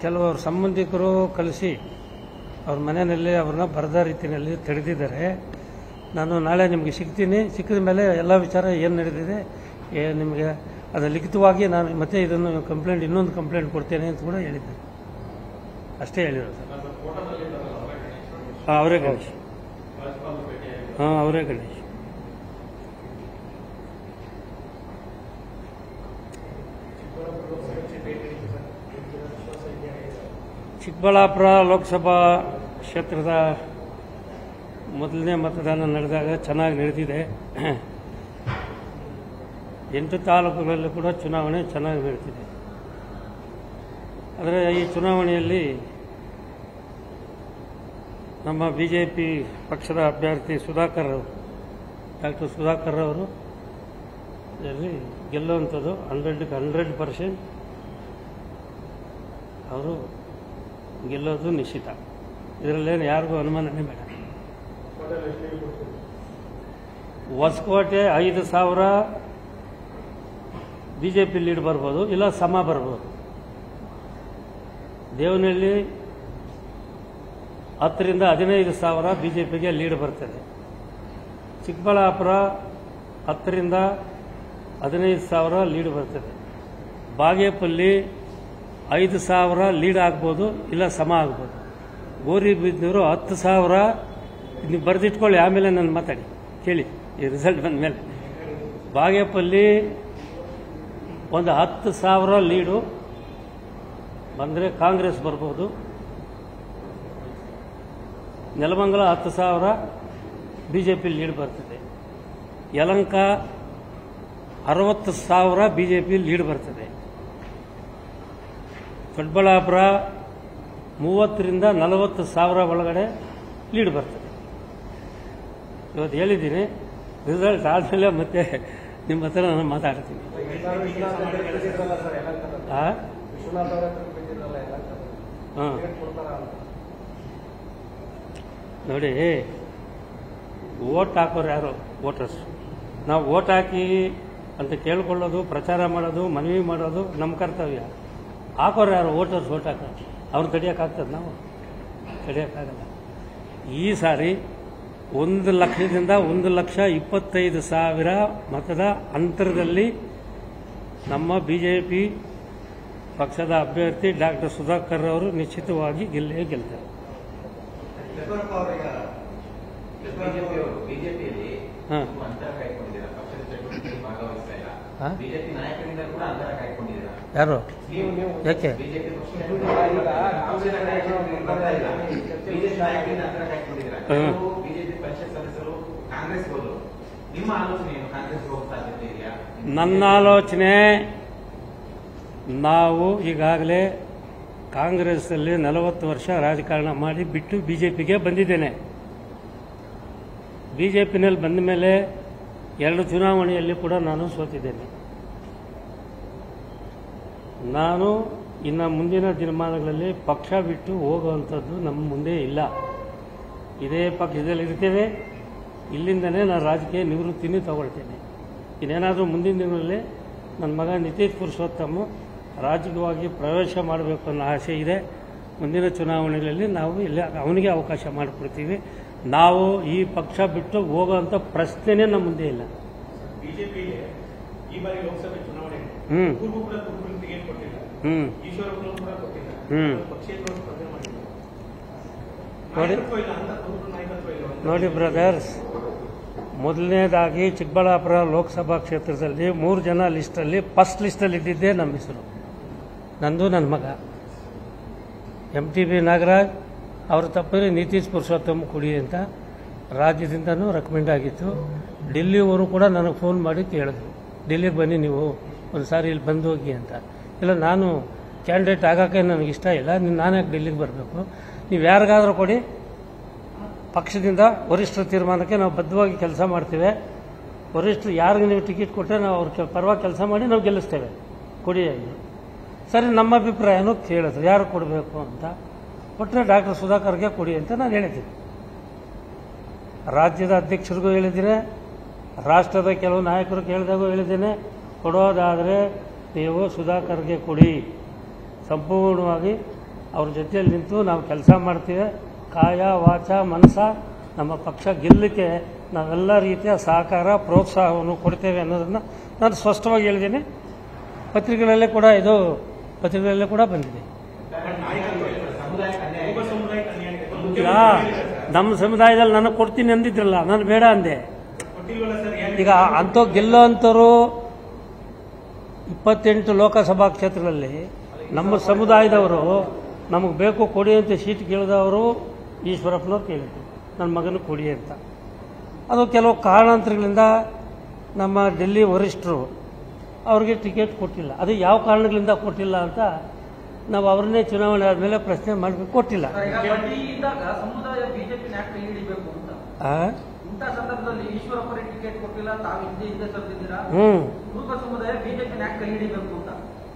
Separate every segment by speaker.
Speaker 1: ಕೆಲವರು ಸಂಬಂಧಿಕರು ಕಳಿಸಿ ಅವ್ರ ಮನೆಯಲ್ಲಿ ಅವ್ರನ್ನ ಬರದ ರೀತಿಯಲ್ಲಿ ತಡೆದಿದ್ದಾರೆ ನಾನು ನಾಳೆ ನಿಮಗೆ ಸಿಗ್ತೀನಿ ಸಿಕ್ಕಿದ ಮೇಲೆ ಎಲ್ಲ ವಿಚಾರ ಏನು ನಡೆದಿದೆ ಏ ನಿಮಗೆ ಅದು ಲಿಖಿತವಾಗಿ ನಾನು ಮತ್ತೆ ಇದನ್ನು ಕಂಪ್ಲೇಂಟ್ ಇನ್ನೊಂದು ಕಂಪ್ಲೇಂಟ್ ಕೊಡ್ತೇನೆ ಅಂತ ಕೂಡ ಹೇಳಿದ್ದೆ ಅಷ್ಟೇ ಹೇಳಿರೋದು ಹಾಂ ಅವರೇ ಗಣೇಶ್ ಹಾಂ ಅವರೇ ಗಣೇಶ್ ಚಿಕ್ಕಬಳ್ಳಾಪುರ ಲೋಕಸಭಾ ಕ್ಷೇತ್ರದ ಮೊದಲನೇ ಮತದಾನ ನಡೆದಾಗ ಚೆನ್ನಾಗಿ ನಡೆದಿದೆ ಎಂಟು ತಾಲೂಕುಗಳಲ್ಲಿ ಕೂಡ ಚುನಾವಣೆ ಚೆನ್ನಾಗಿ ನಡೀತಿದೆ ಆದರೆ ಈ ಚುನಾವಣೆಯಲ್ಲಿ ನಮ್ಮ ಬಿ ಜೆ ಪಿ ಪಕ್ಷದ ಅಭ್ಯರ್ಥಿ ಸುಧಾಕರ್ ಅವರು ಡಾಕ್ಟರ್ ಸುಧಾಕರ್ ಅವರು ಇದರಲ್ಲಿ ಗೆಲ್ಲುವಂಥದ್ದು ಹಂಡ್ರೆಡ್ಗೆ ಹಂಡ್ರೆಡ್ ಪರ್ಸೆಂಟ್ ಅವರು ಗೆಲ್ಲೋದು ನಿಶ್ಚಿತ ಇದರಲ್ಲೇನು ಯಾರಿಗೂ ಅನುಮಾನನೇ ಬೇಡ ಹೊಸಕೋಟೆ ಐದು ಸಾವಿರ ಬಿ ಜೆ ಪಿ ಲೀಡ್ ಬರ್ಬೋದು ಇಲ್ಲ ಸಮ ಬರ್ಬೋದು ದೇವನಹಳ್ಳಿ ಹತ್ತರಿಂದ ಹದಿನೈದು ಸಾವಿರ ಬಿ ಜೆ ಪಿಗೆ ಲೀಡ್ ಬರ್ತದೆ ಚಿಕ್ಕಬಳ್ಳಾಪುರ ಹತ್ತರಿಂದ ಹದಿನೈದು ಸಾವಿರ ಲೀಡ್ ಬರ್ತದೆ ಬಾಗೇಪಲ್ಲಿ ಐದು ಸಾವಿರ ಲೀಡ್ ಆಗ್ಬೋದು ಇಲ್ಲ ಸಮ ಆಗ್ಬೋದು ಗೋರಿಬಿದ್ದೂರು ಹತ್ತು ಸಾವಿರ ನೀವು ಬರೆದಿಟ್ಕೊಳ್ಳಿ ಆಮೇಲೆ ನಾನು ಮಾತಾಡಿ ಕೇಳಿ ಈ ರಿಸಲ್ಟ್ ಬಂದ ಮೇಲೆ ಬಾಗೇಪಲ್ಲಿ ಒಂದು ಹತ್ತು ಸಾವಿರ ಲೀಡು ಬಂದರೆ ಕಾಂಗ್ರೆಸ್ ಬರ್ಬೋದು ನೆಲಮಂಗಲ ಹತ್ತು ಸಾವಿರ ಬಿ ಜೆ ಪಿ ಲೀಡ್ ಬರ್ತದೆ ಯಲಂಕ ಅರವತ್ತು ಸಾವಿರ ಬಿ ಜೆ ಪಿ ಲೀಡ್ ಬರ್ತದೆ ದೊಡ್ಡಬಳ್ಳಾಪುರ ಮೂವತ್ತರಿಂದ ನಲವತ್ತು ಸಾವಿರ ಒಳಗಡೆ ಲೀಡ್ ಬರ್ತದೆ ಇವತ್ತು ಹೇಳಿದ್ದೀನಿ ರಿಸಲ್ಟ್ ಆದಮೇಲೆ ಮತ್ತೆ ನಿಮ್ಮ ಹತ್ರ ನಾನು ಮಾತಾಡ್ತೀನಿ ಆ? ಹಾಂ ನೋಡಿ ಓಟ್ ಹಾಕೋರು ಯಾರು ವೋಟರ್ಸ್ ನಾವು ಓಟ್ ಹಾಕಿ ಅಂತ ಕೇಳ್ಕೊಳ್ಳೋದು ಪ್ರಚಾರ ಮಾಡೋದು ಮನವಿ ಮಾಡೋದು ನಮ್ಮ ಕರ್ತವ್ಯ ಹಾಕೋರು ಯಾರು ವೋಟರ್ಸ್ ಓಟ್ ಹಾಕೋ ಅವ್ರು ತಡಿಯೋಕ್ಕಾಗ್ತದೆ ನಾವು ತಡಿಯೋಕ್ಕಾಗಲ್ಲ ಈ ಸಾರಿ ಒಂದು ಲಕ್ಷದಿಂದ ಒಂದು ಲಕ್ಷ ಇಪ್ಪತ್ತೈದು ಸಾವಿರ ಮತದ ಅಂತರದಲ್ಲಿ ನಮ್ಮ ಬಿ ಜೆ ಪಿ ಪಕ್ಷದ ಅಭ್ಯರ್ಥಿ ಡಾಕ್ಟರ್ ಸುಧಾಕರ್ ಅವರು ನಿಶ್ಚಿತವಾಗಿ ಗೆಲ್ಲೇ ಗೆಲ್ತಾರೆ
Speaker 2: ಯಡಿಯೂರಪ್ಪ ಅವರೀಗ ಬಿಜೆಪಿಯಲ್ಲಿ
Speaker 1: ಹಾ.
Speaker 2: ಅಂತರ ಕಾಯ್ಕೊಂಡಿದ್ದೀರಾ ಪಕ್ಷದ ಚಟುವಟಿಕೆಯಲ್ಲಿ ಭಾಗವಹಿಸ್ತಾ ಇಲ್ಲ
Speaker 1: ಹಾ?
Speaker 2: ಬಿಜೆಪಿ ನಾಯಕರಿಂದ ಕೂಡ ಅಂತರ ಕಾಯ್ಕೊಂಡಿದ್ದೀರಾ
Speaker 1: ಯಾರು
Speaker 2: ನೀವು ನೀವು
Speaker 1: ಯಾಕೆ
Speaker 2: ಬಿಜೆಪಿ ಪಕ್ಷದ ಪಕ್ಷದ ನಾಯಕರಿಂದ ಬರ್ತಾ ಇಲ್ಲ ಬಿಜೆಪಿ ನಾಯಕರಿಂದ ಅಂತರ ಕಾಯ್ಕೊಂಡಿದ್ದೀರಾ
Speaker 1: ಹ್ಮ್.
Speaker 2: ಕೆಲವು ಬಿಜೆಪಿ ಪರಿಷತ್ ಸದಸ್ಯರು ಕಾಂಗ್ರೆಸ್ ಹೋದ್ರು ನಿಮ್ಮ ಆಲೋಚನೆ ಏನು ಕಾಂಗ್ರೆಸ್ ಹೋಗೋ ಸಾಧ್ಯತೆ ಇದೆಯಾ
Speaker 1: ನನ್ನ ಆಲೋಚನೆ ನಾವು ಈಗಾಗಲೇ ಕಾಂಗ್ರೆಸ್ಸಲ್ಲಿ ನಲವತ್ತು ವರ್ಷ ರಾಜಕಾರಣ ಮಾಡಿ ಬಿಟ್ಟು ಬಿ ಜೆ ಪಿಗೆ ಬಂದಿದ್ದೇನೆ ಬಿ ಜೆ ಪಿನಲ್ಲಿ ಬಂದ ಮೇಲೆ ಎರಡು ಚುನಾವಣೆಯಲ್ಲಿ ಕೂಡ ನಾನು ಸೋತಿದ್ದೇನೆ ನಾನು ಇನ್ನು ಮುಂದಿನ ದಿನಮಾನಗಳಲ್ಲಿ ಪಕ್ಷ ಬಿಟ್ಟು ಹೋಗುವಂಥದ್ದು ನಮ್ಮ ಮುಂದೆ ಇಲ್ಲ ಇದೇ ಪಕ್ಷದಲ್ಲಿ ಇರ್ತೇವೆ ಇಲ್ಲಿಂದನೇ ನಾನು ರಾಜಕೀಯ ನಿವೃತ್ತಿನೂ ತಗೊಳ್ತೇನೆ ಇನ್ನೇನಾದರೂ ಮುಂದಿನ ದಿನಗಳಲ್ಲಿ ನನ್ನ ಮಗ ನಿತೀಶ್ ಪುರುಷೋತ್ತಮ ರಾಜಕೀಯವಾಗಿ ಪ್ರವೇಶ ಮಾಡಬೇಕು ಅನ್ನೋ ಆಸೆ ಇದೆ ಮುಂದಿನ ಚುನಾವಣೆಗಳಲ್ಲಿ ನಾವು ಇಲ್ಲಿ ಅವನಿಗೆ ಅವಕಾಶ ಮಾಡಿಕೊಡ್ತೀವಿ ನಾವು ಈ ಪಕ್ಷ ಬಿಟ್ಟು ಹೋಗೋವಂಥ ಪ್ರಶ್ನೆನೇ ನಮ್ಮ ಮುಂದೆ ಇಲ್ಲ
Speaker 3: ಬಿಜೆಪಿಗೆ ಈ ಬಾರಿ ಲೋಕಸಭೆ ಚುನಾವಣೆ
Speaker 1: ಹ್ಮ್.
Speaker 3: ಇವ್ರಿಗೂ ಕೂಡ ತುಮಕೂರು ಟಿಕೆಟ್ ಕೊಟ್ಟಿಲ್ಲ
Speaker 1: ಹ್ಞೂ
Speaker 3: ಈಶ್ವರಪ್ಪನೂ ಕೂಡ ಕೊಟ್ಟಿಲ್ಲ
Speaker 1: ಹ್ಮ್.
Speaker 3: ಪಕ್ಷೇತರರು ಸ್ಪರ್ಧೆ ಮಾಡಿಲ್ಲ
Speaker 1: ನೋಡಿ.
Speaker 3: ನಾಯಕತ್ವ ಇಲ್ಲ ಅಂತ ತುಮಕೂರು ನಾಯಕತ್ವ ಇಲ್ಲ ಅಂತ.
Speaker 1: ನೋಡಿ ಬ್ರದರ್ಸ್ ಮೊದಲನೇದಾಗಿ ಚಿಕ್ಕಬಳ್ಳಾಪುರ ಲೋಕಸಭಾ ಕ್ಷೇತ್ರದಲ್ಲಿ ಮೂರು ಜನ ಲಿಸ್ಟಲ್ಲಿ ಫಸ್ಟ್ ಲಿಸ್ಟಲ್ಲಿ ಇದ್ದಿದ್ದೇ ನಮ್ಮ ಹೆಸರು ನಂದು ನನ್ನ ಮಗ ಎಂ ಟಿ ಬಿ ನಾಗರಾಜ್ ಅವರು ತಪ್ಪಿದ್ರೆ ನಿತೀಶ್ ಪುರುಷೋತ್ತಮ ಕೊಡಿ ಅಂತ ರಾಜ್ಯದಿಂದನೂ ರೆಕಮೆಂಡ್ ಆಗಿತ್ತು ಡೆಲ್ಲಿಯವರು ಕೂಡ ನನಗೆ ಫೋನ್ ಮಾಡಿ ಕೇಳಿದ್ರು ಡೆಲ್ಲಿಗೆ ಬನ್ನಿ ನೀವು ಒಂದು ಸಾರಿ ಇಲ್ಲಿ ಬಂದು ಹೋಗಿ ಅಂತ ಇಲ್ಲ ನಾನು ಕ್ಯಾಂಡಿಡೇಟ್ ಆಗೋಕ್ಕೆ ನನಗೆ ಇಷ್ಟ ಇಲ್ಲ ನೀನು ನಾನೇ ಡೆಲ್ಲಿಗೆ ಬರಬೇಕು ನೀವು ಯಾರಿಗಾದರೂ ಕೊಡಿ ಪಕ್ಷದಿಂದ ವರಿಷ್ಠರ ತೀರ್ಮಾನಕ್ಕೆ ನಾವು ಬದ್ಧವಾಗಿ ಕೆಲಸ ಮಾಡ್ತೇವೆ ವರಿಷ್ಠರು ಯಾರಿಗೆ ನೀವು ಟಿಕೆಟ್ ಕೊಟ್ಟರೆ ನಾವು ಅವ್ರ ಕೆ- ಪರವಾಗಿ ಕೆಲಸ ಮಾಡಿ ನಾವು ಗೆಲ್ಲಿಸ್ತೇವೆ ಕೊಡಿ ಅಂದ್ರು. ಸರಿ ನಮ್ಮ ಅಭಿಪ್ರಾಯನೂ ಕೇಳಿದ್ರು ಯಾರು ಕೊಡಬೇಕು ಅಂತ ಕೊಟ್ಟರೆ ಡಾಕ್ಟರ್ ಸುಧಾಕರ್ಗೆ ಕೊಡಿ ಅಂತ ನಾನು ಹೇಳಿದ್ದೀನಿ ರಾಜ್ಯದ ಅಧ್ಯಕ್ಷರಿಗೂ ಹೇಳಿದ್ದೀನಿ ರಾಷ್ಟ್ರದ ಕೆಲವು ನಾಯಕರು ಕೇಳಿದಾಗೂ ಹೇಳಿದ್ದೇನೆ ಕೊಡೋದಾದರೆ ನೀವು ಸುಧಾಕರ್ಗೆ ಕೊಡಿ ಸಂಪೂರ್ಣವಾಗಿ ಅವ್ರ ಜೊತೆಯಲ್ಲಿ ನಿಂತು ನಾವು ಕೆಲಸ ಮಾಡ್ತೀವಿ ಕಾಯ ವಾಚ ಮನಸ ನಮ್ಮ ಪಕ್ಷ ಗೆಲ್ಲಕ್ಕೆ ನಾವೆಲ್ಲ ರೀತಿಯ ಸಹಕಾರ ಪ್ರೋತ್ಸಾಹವನ್ನು ಕೊಡ್ತೇವೆ ಅನ್ನೋದನ್ನು ನಾನು ಸ್ಪಷ್ಟವಾಗಿ ಹೇಳಿದ್ದೀನಿ ಪತ್ರಿಕೆಗಳಲ್ಲೇ ಕೂಡ ಇದು ಪತ್ರಿಕೆಗಳಲ್ಲೇ ಕೂಡ ಬಂದಿದೆ
Speaker 2: ಸಮುದಾಯಕ್ಕೆ ಅನ್ಯಾಯ
Speaker 3: ಒಬ್ಬ ಸಮುದಾಯಕ್ಕೆ ಅನ್ಯಾಯ ಆಗಿದೆ.
Speaker 1: ಈಗ ನಮ್ಮ ಸಮುದಾಯದಲ್ಲಿ ನನಗೆ ಕೊಡ್ತೀನಿ ಅಂದಿದ್ರಲ್ಲ ನಾನು ಬೇಡ ಅಂದೆ
Speaker 3: ಕೊಟ್ಟಿಲ್ವಲ್ಲ ಸರ್ ಯಾಕೆ
Speaker 1: ಈಗ ಅಂಥ ಗೆಲ್ಲೋ ಅಂಥವ್ರು ಇಪ್ಪತ್ತೆಂಟು ಲೋಕಸಭಾ ಕ್ಷೇತ್ರಗಳಲ್ಲಿ ನಮ್ಮ ಸಮುದಾಯದವರು ನಮಗೆ ಬೇಕು ಕೊಡಿ ಅಂತ ಸೀಟ್ ಕೇಳಿದವರು ಈಶ್ವರಪ್ಪನವ್ರು ಕೇಳಿದ್ರು ನನ್ನ ಮಗನ ಕೊಡಿ ಅಂತ ಅದು ಕೆಲವು ಕಾರಣಾಂತರಗಳಿಂದ ನಮ್ಮ ಡೆಲ್ಲಿ ವರಿಷ್ಠರು ಅವ್ರಿಗೆ ಟಿಕೆಟ್ ಕೊಟ್ಟಿಲ್ಲ ಅದು ಯಾವ ಕಾರಣಗಳಿಂದ ಕೊಟ್ಟಿಲ್ಲ ಅಂತ ನಾವು ಅವ್ರನ್ನೇ ಚುನಾವಣೆ ಆದಮೇಲೆ ಪ್ರಶ್ನೆ ಮಾಡಬೇಕು ಕೊಟ್ಟಿಲ್ಲ
Speaker 4: ಸರ್, ಈಗ ಬಡ್ಡಿ ಇದ್ದಾಗ ಸಮುದಾಯ ಬಿಜೆಪಿ ಯಾಕೆ ಕೈ ಹಿಡಿಬೇಕು ಅಂತ
Speaker 1: ಆ?
Speaker 4: ಇಂಥ ಸಂದರ್ಭದಲ್ಲಿ ಈಶ್ವರಪ್ಪರಿಗೆ ಟಿಕೆಟ್ ಕೊಟ್ಟಿಲ್ಲ ತಾವು ಹಿಂದೆ ಹಿಂದೆ ಸರಿದಿದ್ದೀರಾ
Speaker 1: ಹ್ಞೂ
Speaker 4: ಕುರುಬ ಸಮುದಾಯ ಬಿಜೆಪಿ ಯಾಕೆ ಕೈ ಹಿಡಿಬೇಕು ಅಂತ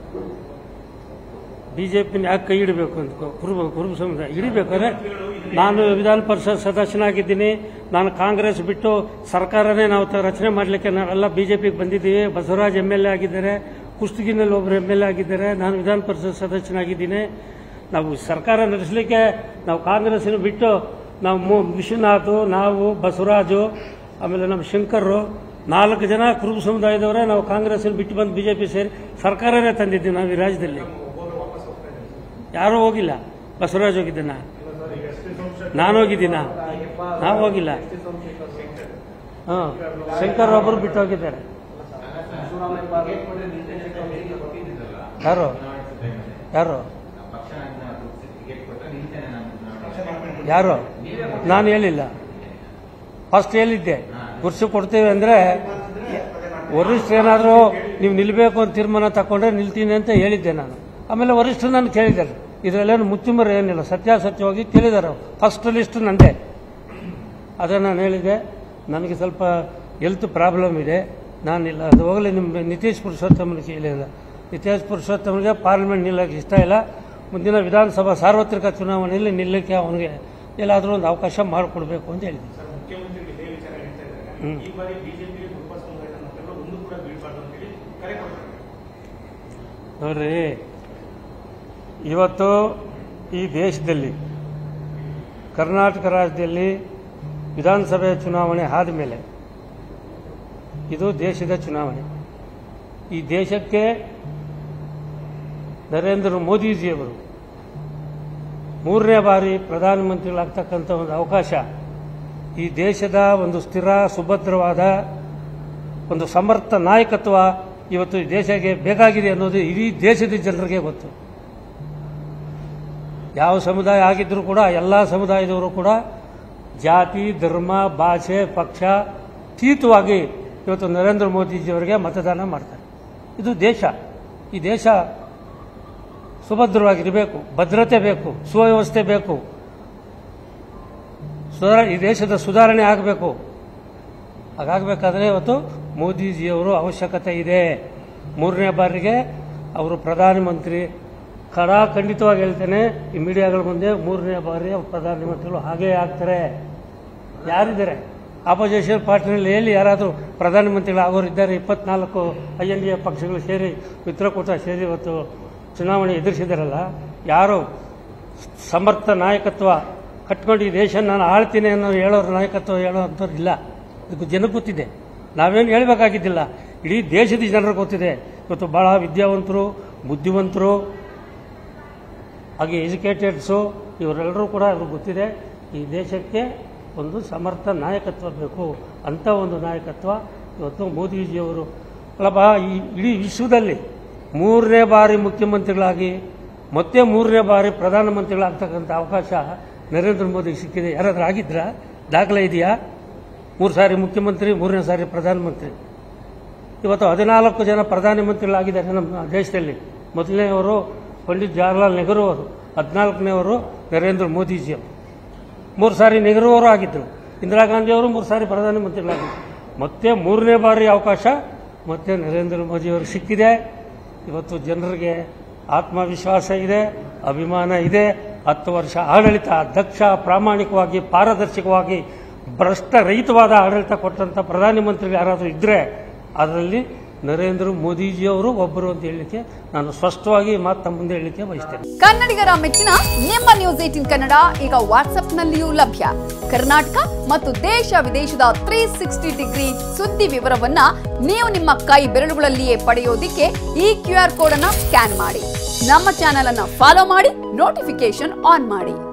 Speaker 1: ಬಿಜೆಪಿನ ಯಾಕೆ ಕೈ ಹಿಡಬೇಕು ಅಂತ ಕುರುಬ ಕುರುಬ ಸಮುದಾಯ ಹಿಡಿಬೇಕಾದ್ರೆ ನಾನು ವಿಧಾನ ಪರಿಷತ್ ಸದಸ್ಯನಾಗಿದ್ದೀನಿ ನಾನು ಕಾಂಗ್ರೆಸ್ ಬಿಟ್ಟು ಸರ್ಕಾರನೇ ನಾವು ತ- ರಚನೆ ಮಾಡಲಿಕ್ಕೆ ನಾವೆಲ್ಲ ಬಿಜೆಪಿಗೆ ಬಂದಿದ್ದೀವಿ ಬಸವರಾಜ್ ಎಮ್ ಎಲ್ ಎ ಆಗಿದ್ದಾರೆ ಕುಷ್ಟಗಿನಲ್ಲಿ ಒಬ್ಬರು ಎಮ್ ಎಲ್ ಎ ಆಗಿದ್ದಾರೆ ನಾನು ವಿಧಾನ ಪರಿಷತ್ ಸದಸ್ಯನಾಗಿದ್ದೀನಿ ನಾವು ಸರ್ಕಾರ ನಡೆಸಲಿಕ್ಕೆ ನಾವು ಕಾಂಗ್ರೆಸ್ನ ಬಿಟ್ಟು ನಾವು ಮು- ವಿಶ್ವನಾಥ್ ನಾವು ಬಸವರಾಜು ಆಮೇಲೆ ನಮ್ಮ ಶಂಕರ್ರು ನಾಲ್ಕು ಜನ ಕುರುಬ ಸಮುದಾಯದವರೇ ನಾವು ಕಾಂಗ್ರೆಸ್ನ ಬಿಟ್ಟು ಬಂದು ಬಿಜೆಪಿ ಸೇರಿ ಸರ್ಕಾರನೇ ತಂದಿದ್ದೀವಿ ನಾವು ಈ ರಾಜ್ಯದಲ್ಲಿ ಯಾರೂ ಹೋಗಿಲ್ಲ ಬಸವರಾಜ್ ಹೋಗಿದ್ದಾನ ನಾನು ಹೋಗಿದ್ದೀನ ನಾವು ಹೋಗಿಲ್ಲ ಹಾಂ ಶಂಕರ್ ಒಬ್ಬರು ಬಿಟ್ಟು ಹೋಗಿದ್ದಾರೆ
Speaker 2: ಟಿಕೆಟ್ ಕೊಟ್ಟರೆ ನಿಂತೇನೆ ಕೊಟ್ಟಿದ್ದಿದ್ದಲ್ಲ
Speaker 1: ಯಾರು ಯಾರು
Speaker 2: ಪಕ್ಷ ಟಿಕೆಟ್ ಕೊಟ್ಟರೆ ನಿಂತೇನೆ ನಾನು
Speaker 1: ಯಾರು ನಾನು ಹೇಳಿಲ್ಲ ಫಸ್ಟ್ ಹೇಳಿದ್ದೆ ಕುರ್ಚಿ ಕೊಡ್ತೇವೆ ಅಂದರೆ ವರಿಷ್ಠರೇನಾದರೂ ನೀವು ನಿಲ್ಲಬೇಕು ಅಂತ ತೀರ್ಮಾನ ತಗೊಂಡ್ರೆ ನಿಲ್ತೀನಿ ಅಂತ ಹೇಳಿದ್ದೆ ನಾನು ಆಮೇಲೆ ವರಿಷ್ಠರು ನಾನು ಕೇಳಿದ್ದಾರೆ ಇದರಲ್ಲೇನು ಮುಚ್ಚುಮರೆ ಏನಿಲ್ಲ ಸತ್ಯಾಸತ್ಯವಾಗಿ ಕೇಳಿದ್ದಾರೆ ಫಸ್ಟ್ ಲಿಸ್ಟ್ ನಂದೇ ಅದೇ ನಾನು ಹೇಳಿದೆ ನನಗೆ ಸ್ವಲ್ಪ ಹೆಲ್ತ್ ಪ್ರಾಬ್ಲಮ್ ಇದೆ ನಾನಿಲ್ಲ ಅದು ಹೋಗಲಿ ನಿಮ್ಮ ನಿತೀಶ್ ಪುರುಷೋತ್ತಮನಿಗೆ ಕೇಳಿಲ್ಲ ನಿತೀಶ್ ಪುರುಷೋತ್ತಮನಿಗೆ ಪಾರ್ಲಿಮೆಂಟ್ ನಿಲ್ಲಕ್ಕೆ ಇಷ್ಟ ಇಲ್ಲ ಮುಂದಿನ ವಿಧಾನಸಭಾ ಸಾರ್ವತ್ರಿಕ ಚುನಾವಣೆಯಲ್ಲಿ ನಿಲ್ಲಕ್ಕೆ ಅವನಿಗೆ ಎಲ್ಲಾದರೂ ಒಂದು ಅವಕಾಶ ಮಾಡಿಕೊಡ್ಬೇಕು ಅಂತ ಹೇಳಿದ್ದೆ
Speaker 3: ಸರ್ ಮುಖ್ಯಮಂತ್ರಿಗಳು ಇದೇ ವಿಚಾರ ಹೇಳ್ತಾ ಇದ್ದಾರೆ
Speaker 1: ಹ್ಮ್.
Speaker 3: ಈ ಬಾರಿ ಬಿಜೆಪಿ ಕುರುಬ ಸಮುದಾಯದ ಮಕ್ಕಳು ಒಂದು ಕೂಡ ಬೀಳ್ಬಾರ್ದು ಅಂತೇಳಿ ಕರೆ ಕೊಡ್ತಾರೆ
Speaker 1: ನೋಡ್ರಿ ಇವತ್ತು ಈ ದೇಶದಲ್ಲಿ ಕರ್ನಾಟಕ ರಾಜ್ಯದಲ್ಲಿ ವಿಧಾನಸಭೆ ಚುನಾವಣೆ ಆದ ಮೇಲೆ ಇದು ದೇಶದ ಚುನಾವಣೆ ಈ ದೇಶಕ್ಕೆ ನರೇಂದ್ರ ಮೋದಿಜಿಯವರು ಮೂರನೇ ಬಾರಿ ಪ್ರಧಾನಮಂತ್ರಿಗಳಾಗ್ತಕ್ಕಂಥ ಒಂದು ಅವಕಾಶ ಈ ದೇಶದ ಒಂದು ಸ್ಥಿರ ಸುಭದ್ರವಾದ ಒಂದು ಸಮರ್ಥ ನಾಯಕತ್ವ ಇವತ್ತು ಈ ದೇಶಕ್ಕೆ ಬೇಕಾಗಿದೆ ಅನ್ನೋದು ಇಡೀ ದೇಶದ ಜನರಿಗೆ ಗೊತ್ತು ಯಾವ ಸಮುದಾಯ ಆಗಿದ್ರೂ ಕೂಡ ಎಲ್ಲ ಸಮುದಾಯದವರು ಕೂಡ ಜಾತಿ ಧರ್ಮ ಭಾಷೆ ಪಕ್ಷ ಅತೀತವಾಗಿ ಇವತ್ತು ನರೇಂದ್ರ ಮೋದಿಜಿಯವರಿಗೆ ಮತದಾನ ಮಾಡ್ತಾರೆ ಇದು ದೇಶ ಈ ದೇಶ ಸುಭದ್ರವಾಗಿರಬೇಕು ಭದ್ರತೆ ಬೇಕು ಸುವ್ಯವಸ್ಥೆ ಬೇಕು ಸುಧಾರ ಈ ದೇಶದ ಸುಧಾರಣೆ ಆಗಬೇಕು ಹಾಗಾಗಬೇಕಾದ್ರೆ ಇವತ್ತು ಮೋದಿಜಿಯವರು ಅವಶ್ಯಕತೆ ಇದೆ ಮೂರನೇ ಬಾರಿಗೆ ಅವರು ಪ್ರಧಾನಮಂತ್ರಿ ಖಡಾಖಂಡಿತವಾಗಿ ಹೇಳ್ತೇನೆ ಈ ಮೀಡಿಯಾಗಳ ಮುಂದೆ ಮೂರನೇ ಬಾರಿ ಅವ್ರು ಪ್ರಧಾನಮಂತ್ರಿಗಳು ಹಾಗೇ ಆಗ್ತಾರೆ ಯಾರಿದ್ದಾರೆ ಆಪೋಸಿಷನ್ ಪಾರ್ಟಿನಲ್ಲಿ ಎಲ್ಲಿ ಯಾರಾದರೂ ಪ್ರಧಾನಮಂತ್ರಿಗಳು ಆಗೋರಿದ್ದಾರೆ ಇಪ್ಪತ್ನಾಲ್ಕು ಐ ಎನ್ ಡಿ ಎ ಪಕ್ಷಗಳು ಸೇರಿ ಮಿತ್ರಕೂಟ ಸೇರಿ ಇವತ್ತು ಚುನಾವಣೆ ಎದುರಿಸಿದಾರಲ್ಲ ಯಾರು ಸಮರ್ಥ ನಾಯಕತ್ವ ಕಟ್ಕೊಂಡು ಈ ದೇಶ ನಾನು ಆಳ್ತೀನಿ ಅನ್ನೋ ಹೇಳೋರು ನಾಯಕತ್ವ ಹೇಳೋ ಅಂಥವ್ರು ಇಲ್ಲ ಇದು ಜನಕ್ಕೆ ಗೊತ್ತಿದೆ ನಾವೇನು ಹೇಳಬೇಕಾಗಿದ್ದಿಲ್ಲ ಇಡೀ ದೇಶದ ಜನರಿಗೆ ಗೊತ್ತಿದೆ ಇವತ್ತು ಭಾಳ ವಿದ್ಯಾವಂತರು ಬುದ್ಧಿವಂತರು ಹಾಗೆ ಎಜುಕೇಟೆಡ್ಸು ಇವರೆಲ್ಲರೂ ಕೂಡ ಅವ್ರಿಗೆ ಗೊತ್ತಿದೆ ಈ ದೇಶಕ್ಕೆ ಒಂದು ಸಮರ್ಥ ನಾಯಕತ್ವ ಬೇಕು ಅಂಥ ಒಂದು ನಾಯಕತ್ವ ಇವತ್ತು ಮೋದಿಜಿಯವರು ಅಲ್ಲಪ್ಪ ಈ ಇಡೀ ವಿಶ್ವದಲ್ಲಿ ಮೂರನೇ ಬಾರಿ ಮುಖ್ಯಮಂತ್ರಿಗಳಾಗಿ ಮತ್ತೆ ಮೂರನೇ ಬಾರಿ ಪ್ರಧಾನಮಂತ್ರಿಗಳಾಗ್ತಕ್ಕಂಥ ಅವಕಾಶ ನರೇಂದ್ರ ಮೋದಿಗೆ ಸಿಕ್ಕಿದೆ ಯಾರಾದ್ರೂ ಆಗಿದ್ರಾ ದಾಖಲೆ ಇದೆಯಾ ಮೂರು ಸಾರಿ ಮುಖ್ಯಮಂತ್ರಿ ಮೂರನೇ ಸಾರಿ ಪ್ರಧಾನಮಂತ್ರಿ ಇವತ್ತು ಹದಿನಾಲ್ಕು ಜನ ಪ್ರಧಾನಮಂತ್ರಿಗಳಾಗಿದ್ದಾರೆ ನಮ್ಮ ದೇಶದಲ್ಲಿ ಮೊದಲನೆಯವರು ಪಂಡಿತ್ ಜವಾಹರ್ಲಾಲ್ ನೆಹರು ಅವರು ಹದಿನಾಲ್ಕನೇವರು ನರೇಂದ್ರ ಮೋದಿಜಿಯವರು ಮೂರು ಸಾರಿ ನೆಹರು ಅವರು ಆಗಿದ್ದರು ಇಂದಿರಾ ಗಾಂಧಿ ಅವರು ಮೂರು ಸಾರಿ ಪ್ರಧಾನಮಂತ್ರಿಗಳಾಗಿದ್ದರು ಮತ್ತೆ ಮೂರನೇ ಬಾರಿ ಅವಕಾಶ ಮತ್ತೆ ನರೇಂದ್ರ ಮೋದಿಯವರು ಸಿಕ್ಕಿದೆ ಇವತ್ತು ಜನರಿಗೆ ಆತ್ಮವಿಶ್ವಾಸ ಇದೆ ಅಭಿಮಾನ ಇದೆ ಹತ್ತು ವರ್ಷ ಆಡಳಿತ ದಕ್ಷ ಪ್ರಾಮಾಣಿಕವಾಗಿ ಪಾರದರ್ಶಕವಾಗಿ ಭ್ರಷ್ಟ ರಹಿತವಾದ ಆಡಳಿತ ಕೊಟ್ಟಂಥ ಪ್ರಧಾನಮಂತ್ರಿ ಯಾರಾದರೂ ಇದ್ದರೆ ಅದರಲ್ಲಿ ನರೇಂದ್ರ ಮೋದಿಜಿಯವರು ಒಬ್ಬರು ಅಂತ ಹೇಳಲಿಕ್ಕೆ ನಾನು ಸ್ಪಷ್ಟವಾಗಿ ಈ ಮಾತು ತಮ್ಮ ಮುಂದೆ ಹೇಳಲಿಕ್ಕೆ ಬಯಸ್ತೇನೆ
Speaker 5: ಕನ್ನಡಿಗರ ಮೆಚ್ಚಿನ ನಿಮ್ಮ ನ್ಯೂಸ್ ಏಟಿನ್ ಕನ್ನಡ ಈಗ ವಾಟ್ಸ್ಆಪ್ನಲ್ಲಿಯೂ ಲಭ್ಯ ಕರ್ನಾಟಕ ಮತ್ತು ದೇಶ ವಿದೇಶದ ತ್ರೀ ಸಿಕ್ಸ್ಟಿ ಡಿಗ್ರಿ ಸುದ್ದಿ ವಿವರವನ್ನ ನೀವು ನಿಮ್ಮ ಕೈ ಬೆರಳುಗಳಲ್ಲಿಯೇ ಪಡೆಯೋದಿಕ್ಕೆ ಈ ಕ್ಯೂ ಆರ್ ಕೋಡ್ ಅನ್ನ ಸ್ಕ್ಯಾನ್ ಮಾಡಿ ನಮ್ಮ ಚಾನೆಲ್ ಅನ್ನ ಫಾಲೋ ಮಾಡಿ ನೋಟಿಫಿಕೇಶನ್ ಆನ್ ಮಾಡಿ